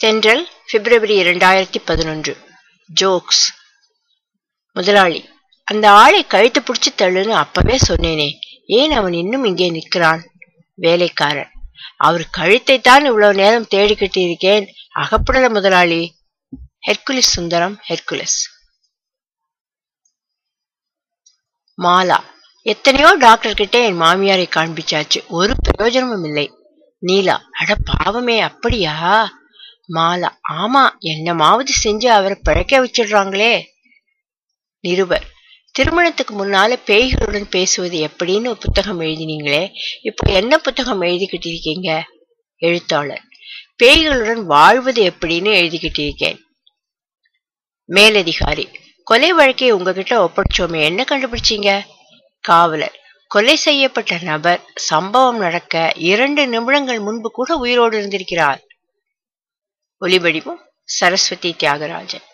தென்றல் பிப்ரவரி இரண்டாயிரத்தி பதினொன்று ஜோக்ஸ் முதலாளி அந்த ஆளை கழுத்து பிடிச்சு தள்ளுன்னு அப்பவே சொன்னேனே ஏன் அவன் இன்னும் இங்கே நிற்கிறான் வேலைக்காரன் அவர் கழுத்தை தான் இவ்வளவு நேரம் தேடிக்கிட்டு இருக்கேன் அகப்படல முதலாளி ஹெர்குலிஸ் சுந்தரம் ஹெர்குலஸ் மாலா எத்தனையோ டாக்டர் கிட்ட என் மாமியாரை காண்பிச்சாச்சு ஒரு பிரயோஜனமும் இல்லை நீலா அட பாவமே அப்படியா மாலா ஆமா என்னமாவது செஞ்சு அவரை பிழைக்க வச்சிடுறாங்களே நிருபர் திருமணத்துக்கு முன்னால பேய்களுடன் பேசுவது எப்படின்னு ஒரு புத்தகம் எழுதினீங்களே இப்போ என்ன புத்தகம் எழுதிக்கிட்டு இருக்கீங்க எழுத்தாளர் பேய்களுடன் வாழ்வது எப்படின்னு எழுதிக்கிட்டு இருக்கேன் மேலதிகாரி கொலை வழக்கை உங்ககிட்ட ஒப்படைச்சோமே என்ன கண்டுபிடிச்சீங்க காவலர் கொலை செய்யப்பட்ட நபர் சம்பவம் நடக்க இரண்டு நிமிடங்கள் முன்பு கூட உயிரோடு இருந்திருக்கிறார் ஒலிபடிவும் சரஸ்வதி தியாகராஜன்